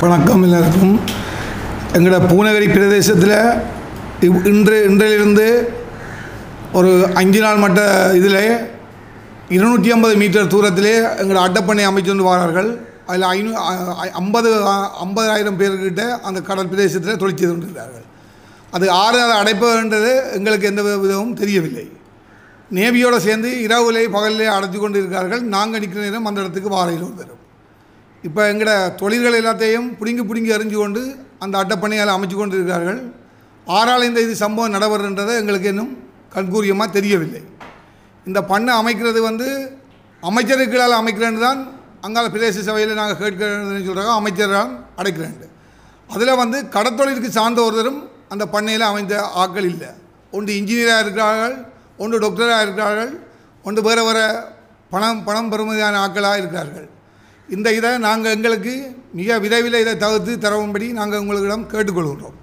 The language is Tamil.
வணக்கம் எல்லாருக்கும் எங்களோட பூநகரி பிரதேசத்தில் இவ்- இன்று இன்றிலிருந்து ஒரு அஞ்சு நாள் மட்ட இதில் இருநூற்றி ஐம்பது மீட்டர் தூரத்திலே எங்களோட அட்டப்பண்ணை அமைச்சு வந்து வாரார்கள் அதில் ஐநூ ஐம்பது ஐம்பதாயிரம் பேர்கிட்ட அந்த கடல் பிரதேசத்தில் தொழில் செய்து கொண்டிருக்கிறார்கள் அது ஆறு அதை அடைப்பதுன்றது எங்களுக்கு எந்த விதமும் தெரியவில்லை நேவியோடு சேர்ந்து இரவுலே பகலிலே அடைத்து கொண்டு இருக்கிறார்கள் நாங்கள் நிற்கிற நேரம் அந்த இடத்துக்கு வாரையில் வரும் இப்போ எங்களோட தொழில்கள் எல்லாத்தையும் பிடுங்கி பிடுங்கி எறிஞ்சு கொண்டு அந்த அட்டப்பணியால் அமைச்சு கொண்டு இருக்கிறார்கள் ஆறால் இந்த இது சம்பவம் நடைபெறுன்றது எங்களுக்கு இன்னும் கண்கூரியமாக தெரியவில்லை இந்த பண்ணை அமைக்கிறது வந்து அமைச்சருக்களால் அமைக்கிறேன்னு தான் அங்கால பிரதேச சபையில் நாங்கள் கேட்கிறேன்னு சொல்கிறாங்க அமைச்சரால் அடைக்கிறேன் அதில் வந்து கடத்தொழிலுக்கு சார்ந்த ஒருத்தரும் அந்த பண்ணையில் அமைந்த ஆட்கள் இல்லை ஒன்று இன்ஜினியராக இருக்கிறார்கள் ஒன்று டாக்டராக இருக்கிறார்கள் ஒன்று வேறு வேறு பணம் பணம் பெறுமதியான ஆட்களாக இருக்கிறார்கள் இந்த இதை நாங்கள் எங்களுக்கு மிக விரைவில் இதை தவிர்த்து தரவும்படி நாங்கள் உங்களிடம் கேட்டுக்கொள்கிறோம்